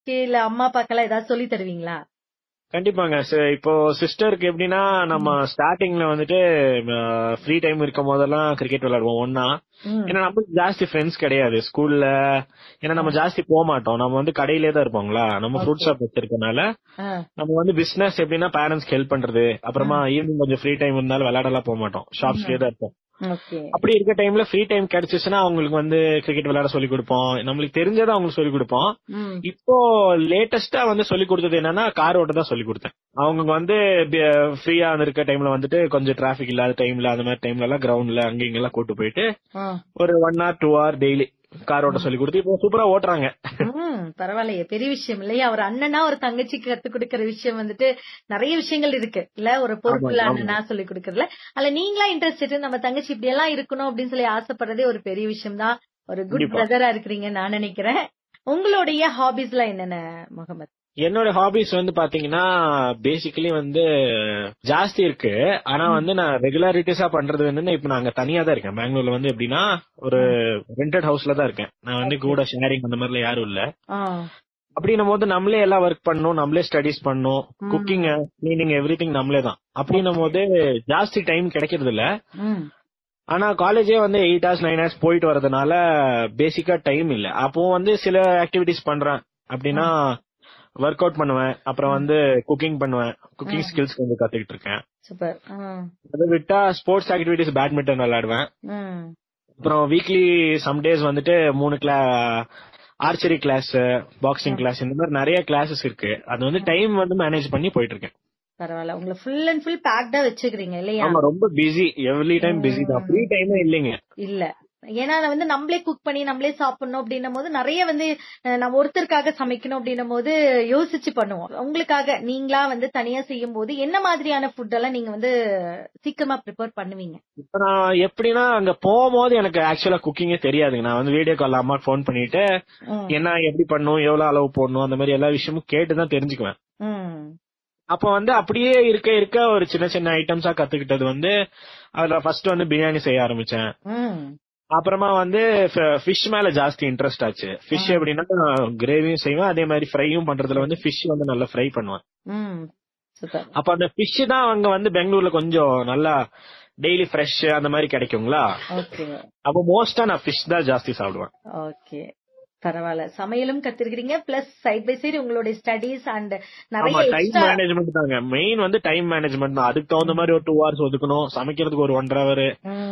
தங்கச்சிக்கு இல்ல அம்மா அப்பாக்கெல்லாம் ஏதாவது சொல்லி தருவீங்களா கண்டிப்பாங்க ச- இப்போ சிஸ்டருக்கு எப்படின்னா நம்ம ஸ்டார்டிங்ல வந்துட்டு ஃப்ரீ டைம் இருக்கும் போதெல்லாம் கிரிக்கெட் விளையாடுவோம் ஒன்னா ம். ஏன்னா நமக்கு ஜாஸ்தி ஃப்ரெண்ட்ஸ் கிடையாது ஸ்கூல்ல ஏன்னா நம்ம ஜாஸ்தி போக மாட்டோம் நம்ம வந்து கடையிலே தான் இருப்போங்களா நம்ம ஃப்ரூட் ஷாப் வச்சிருக்கனால ஆ, நம்ம வந்து பிசினஸ் எப்படின்னா பேரண்ட்ஸ்க்கு ஹெல்ப் பண்றது அப்புறமா ஈவினிங் கொஞ்சம் ஃப்ரீ டைம் இருந்தாலும் விளையாடலாம் போக மாட்டோம் ஷாப்ஸ்லயே தான் இருப்போம் ஓகே அப்படி இருக்க டைம்ல ஃப்ரீ டைம் கிடைச்சிச்சுன்னா அவங்களுக்கு வந்து கிரிக்கெட் விளையாட சொல்லி கொடுப்போம் நம்மளுக்கு தெரிஞ்சதை அவங்களுக்கு சொல்லி கொடுப்போம் ம். இப்போ லேட்டஸ்டா வந்து சொல்லி கொடுத்தது என்னன்னா கார் ஓட்ட தான் சொல்லி கொடுத்தேன் அவங்க வந்து ஃப்ரீயா இருக்க டைம்ல வந்துட்டு கொஞ்சம் டிராபிக் இல்லாத டைம்ல அந்த மாதிரி டைம்ல எல்லாம் கிரவுண்ட்ல அங்க இங்க எல்லாம் கூட்டு போயிட்டு ஆ. ஒரு one hour two hour daily car ஓட்ட சொல்லி கொடுத்து இப்போ சூப்பரா ஓட்டுறாங்க ம், பரவாயில்லையே பெரிய விஷயம் இல்லையா ஒரு அண்ணனா ஒரு தங்கச்சிக்கு கத்து கொடுக்கற விஷயம் வந்துட்டு நிறைய விஷயங்கள் இருக்கு இல்ல ஒரு பொறுப்புள்ள ஆமா, ஆமா. அண்ணனா சொல்லி கொடுக்கறதுல அதுல நீங்களா இன்ட்ரெஸ்ட் நம்ம தங்கச்சி இப்படி எல்லாம் இருக்கணும் அப்படின்னு சொல்லி ஆசைப்படுறதே ஒரு பெரிய விஷயம் தான் ஒரு குட் கண்டிப்பா. பிரதரா இருக்கிறீங்கன்னு நான் நினைக்கிறேன் உங்களுடைய ஹாபிஸ்லாம் என்னென்ன முகமது என்னோட ஹாபிஸ் வந்து பாத்தீங்கன்னா பேசிக்கலி வந்து ஜாஸ்தி இருக்கு ஆனா வந்து நான் ரெகுலாரிட்டிஸா பண்றது வந்து இப்ப நாங்க தனியா தான் இருக்கேன் பெங்களூர்ல வந்து எப்படின்னா ஒரு ரெண்டட் ஹவுஸ்ல தான் இருக்கேன் நான் வந்து கூட ஷேரிங் அந்த மாதிரிலாம் யாரும் இல்ல ஆ, அப்படின்னும் போது நம்மளே எல்லாம் ஒர்க் பண்ணணும் நம்மளே ஸ்டடிஸ் பண்ணணும் ம். குக்கிங் கிளீனிங் எவ்ரி திங் நம்மளே தான் அப்படின்னும் போது ஜாஸ்தி டைம் கிடைக்கிறது இல்ல ம், ஆனா காலேஜே வந்து எயிட் ஹவர்ஸ் நைன் ஹவர்ஸ் போயிட்டு வரதுனால பேசிக்கா டைம் இல்ல அப்போ வந்து சில ஆக்டிவிட்டிஸ் பண்றேன் அப்படின்னா ஒர்க் அவுட் பண்ணுவேன் அப்புறம் வந்து குக்கிங் பண்ணுவேன் குக்கிங் ம். ஸ்கில்ஸ் கொஞ்சம் கத்துக்கிட்டு இருக்கேன் சூப்பர் ஆ, அதை விட்டா ஸ்போர்ட்ஸ் ஆக்டிவிட்டிஸ் பேட்மிண்டன் விளையாடுவேன் ம், அப்புறம் வீக்லி சம் டேஸ் வந்துட்டு மூணு கிளா ஆர்ச்சரி கிளாஸ் பாக்ஸிங் கிளாஸ் இந்த மாதிரி நிறைய கிளாஸஸ் இருக்கு அது வந்து டைம் வந்து மேனேஜ் பண்ணி போயிட்டு இருக்கேன் பரவாயில்ல உங்களை ஃபுல் அண்ட் ஃபுல் பேக்டா வச்சுக்கிறீங்க இல்லையா ஆமா ரொம்ப பிஸி எவ்ரி டைம் பிஸி தான் ஃப்ரீ டைமே இல்லைங்க இல்ல ஏன்னா நான் வந்து நம்மளே குக் பண்ணி நம்மளே சாப்பிடணும் அப்படின்னும் போது நிறைய வந்து அஹ், நம்ம ஒருத்தருக்காக சமைக்கணும் அப்படின்னும் போது யோசிச்சு பண்ணுவோம் உங்களுக்காக நீங்களா வந்து தனியா செய்யும் போது என்ன மாதிரியான ஃபுட் எல்லாம் நீங்க வந்து சீக்கிரமா ப்ரிப்பேர் பண்ணுவீங்க இப்ப நான் எப்படின்னா அங்க போகும்போது எனக்கு ஆக்சுவலா குக்கிங்கே தெரியாதுங்க நான் வந்து வீடியோ கால் அம்மா ஃபோன் பண்ணிட்டு ம், என்ன எப்படி பண்ணணும் எவ்வளவு அளவு போடணும் அந்த மாதிரி எல்லா விஷயமும் கேட்டு தான் தெரிஞ்சுக்குவேன் ம், அப்ப வந்து அப்படியே இருக்க இருக்க ஒரு சின்ன சின்ன ஐட்டம்ஸா கத்துக்கிட்டது வந்து அதுல ஃபர்ஸ்ட் வந்து பிரியாணி செய்ய ஆரம்பிச்சேன் ம், அப்புறமா வந்து ஃபிஷ் மேல ஜாஸ்தி இன்ட்ரெஸ்ட் ஆச்சு ஃபிஷ் எப்படின்னா கிரேவியும் செய்வேன் அதே மாதிரி ஃப்ரையும் பண்றதுல வந்து ஃபிஷ் வந்து நல்லா ஃப்ரை பண்ணுவேன் ம். சூப்பர் அப்ப அந்த ஃபிஷ் தான் அங்க வந்து பெங்களூர்ல கொஞ்சம் நல்லா டெய்லி ஃப்ரெஷ் அந்த மாதிரி கிடைக்குங்களா ஓகே அப்ப மோஸ்டா நான் ஃபிஷ் தான் ஜாஸ்தி சாப்பிடுவேன் ஓகே பரவாயில்ல சமையலும் கத்துருக்கீங்க பிளஸ் சைட் பை சைடு உங்களுடைய ஸ்டடீஸ் அண்ட் நிறைய ஆமா டைம் எக்ஸ்ட்ரா மேனேஜ்மெண்ட் தாங்க மெயின் வந்து டைம் மேனேஜ்மெண்ட் தான் அதுக்கு தகுந்த மாதிரி ஒரு டூ ஹவர்ஸ் ஒதுக்கணும் சமைக்கிறதுக்கு ஒரு ஒன்றரை ஹவர்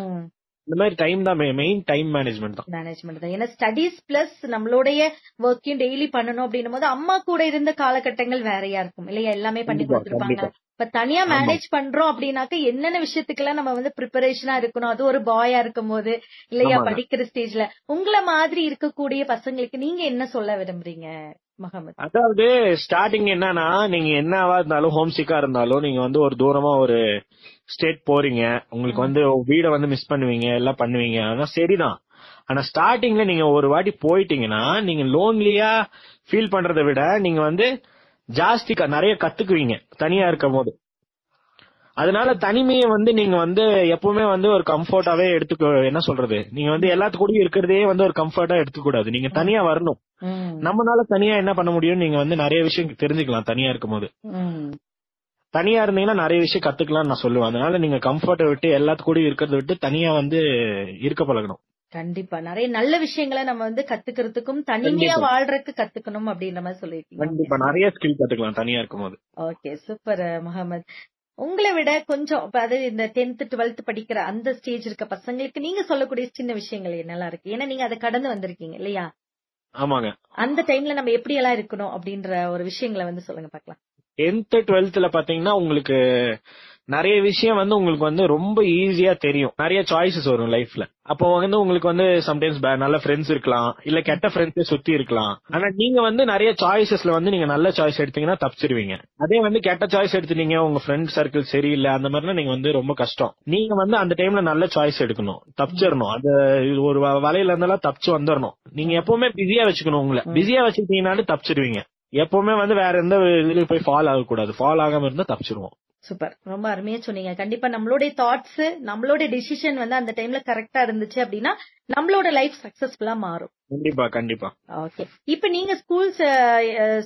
இந்த மாதிரி டைம் தான் மெயின் டைம் மேனேஜ்மெண்ட் தான் மேனேஜ்மெண்ட் தான் ஏன்னா ஸ்டடீஸ் பிளஸ் நம்மளுடைய ஒர்க்கையும் டெய்லி பண்ணணும் அப்படின்னும் போது அம்மா கூட இருந்த காலகட்டங்கள் வேறையா இருக்கும் இல்லையா எல்லாமே பண்ணி கண்டிப்பா, கொடுத்துருப்பாங்க கண்டிப்பா. இப்ப தனியா ஆமா. மேனேஜ் பண்றோம் அப்படின்னாக்க என்னென்ன விஷயத்துக்கெல்லாம் நம்ம வந்து ப்ரிப்பரேஷனா இருக்கணும் அது ஒரு பாயா இருக்கும் போது இல்லையா ஆமாங்க. படிக்கிற ஸ்டேஜ்ல உங்களை மாதிரி இருக்கக்கூடிய பசங்களுக்கு நீங்க என்ன சொல்ல விரும்புறீங்க முகமது அதாவது ஸ்டார்டிங் என்னன்னா நீங்க என்னவா இருந்தாலும் ஹோம் சிக்கா இருந்தாலும் நீங்க வந்து ஒரு தூரமா ஒரு ஸ்டேட் போறீங்க உங்களுக்கு வந்து வீட வந்து மிஸ் பண்ணுவீங்க எல்லாம் பண்ணுவீங்க ஆனா சரிதான் ஆனா ஸ்டார்டிங்ல நீங்க ஒரு வாட்டி போயிட்டீங்கன்னா நீங்க லோன்லியா ஃபீல் பண்றதை விட நீங்க வந்து ஜாஸ்தி க- நிறைய கத்துக்குவீங்க தனியா இருக்கும் போது அதனால தனிமையை வந்து நீங்க வந்து எப்பவுமே வந்து ஒரு கம்ஃபர்டாவே எடுத்துக்க என்ன சொல்றது நீங்க வந்து எல்லாத்து கூடயும் இருக்கிறதே வந்து ஒரு கம்ஃபர்ட்டா எடுத்துக்க கூடாது நீங்க தனியா வரணும் ம், நம்மனால தனியா என்ன பண்ண முடியும் நீங்க வந்து நிறைய விஷயம் தெரிஞ்சுக்கலாம் தனியா இருக்கும்போது ம். தனியா இருந்தீங்கன்னா நிறைய விஷயம் கத்துக்கலாம்னு நான் சொல்லுவேன் அதனால நீங்க கம்ஃபர்ட்டை விட்டு எல்லாத்து கூடயும் இருக்கிறத விட்டு தனியா வந்து இருக்க பழகணும் கண்டிப்பா நிறைய நல்ல விஷயங்களை நம்ம வந்து கத்துக்கிறதுக்கும் தனிமையா கண்டிப்பா. வாழ்றதுக்கு கத்துக்கணும் அப்படின்ற மாதிரி சொல்லிருக்கீங்க கண்டிப்பா நிறைய ஸ்கில் கத்துக்கலாம் தனியா இருக்கும்போது ஓகே சூப்பர் முகமது உங்களை விட கொஞ்சம் இப்ப அது இந்த டென்த் டுவெல்த் படிக்கிற அந்த ஸ்டேஜ் இருக்க பசங்களுக்கு நீங்க சொல்லக்கூடிய சின்ன விஷயங்கள் என்னெல்லாம் இருக்கு ஏன்னா நீங்க அதை கடந்து வந்திருக்கீங்க இல்லையா ஆமாங்க அந்த டைம்ல நம்ம எப்படி எல்லாம் இருக்கணும் அப்படின்ற ஒரு விஷயங்களை வந்து சொல்லுங்க பார்க்கலாம் டென்த் டுவெல்த்ல பாத்தீங்கன்னா உங்களுக்கு நிறைய விஷயம் வந்து உங்களுக்கு வந்து ரொம்ப ஈஸியா தெரியும் நிறைய சாய்ஸஸ் வரும் லைஃப்ல அப்போ வந்து உங்களுக்கு வந்து சம்டைம்ஸ் நல்ல ஃப்ரெண்ட்ஸ் இருக்கலாம் இல்ல கெட்ட ஃப்ரெண்ட்ஸே சுத்தி இருக்கலாம் ஆனா நீங்க வந்து நிறைய சாய்ஸஸ்ல வந்து நீங்க நல்ல சாய்ஸ் எடுத்தீங்கன்னா தப்பிச்சிருவீங்க அதே வந்து கெட்ட சாய்ஸ் எடுத்துட்டீங்க உங்க ஃப்ரெண்ட் சர்க்கிள் சரியில்லை அந்த மாதிரினா நீங்க வந்து ரொம்ப கஷ்டம் நீங்க வந்து அந்த டைம்ல நல்ல சாய்ஸ் எடுக்கணும் தப்பிச்சிடணும் அது இது ஒரு வ- வலையில இருந்தாலும் தப்பிச்சு வந்துடணும் நீங்க எப்பவுமே பிஸியா வச்சுக்கணும் உங்களை பிஸியா வச்சுக்கிட்டீங்கன்னாலும் தப்பிச்சிருவீங்க எப்பவுமே வந்து வேற எந்த இதுலயும் போய் ஃபால் ஆகக்கூடாது ஃபால் ஆகாம இருந்தா தப்பிச்சிருவோம் சூப்பர் ரொம்ப அருமையா சொன்னீங்க கண்டிப்பா நம்மளுடைய தாட்ஸ் நம்மளுடைய டிசிஷன் வந்து அந்த டைம்ல கரெக்டா இருந்துச்சு அப்படின்னா நம்மளோட லைஃப் சக்சஸ்ஃபுல்லா மாறும் கண்டிப்பா கண்டிப்பா ஓகே இப்ப நீங்க ஸ்கூல்ஸ்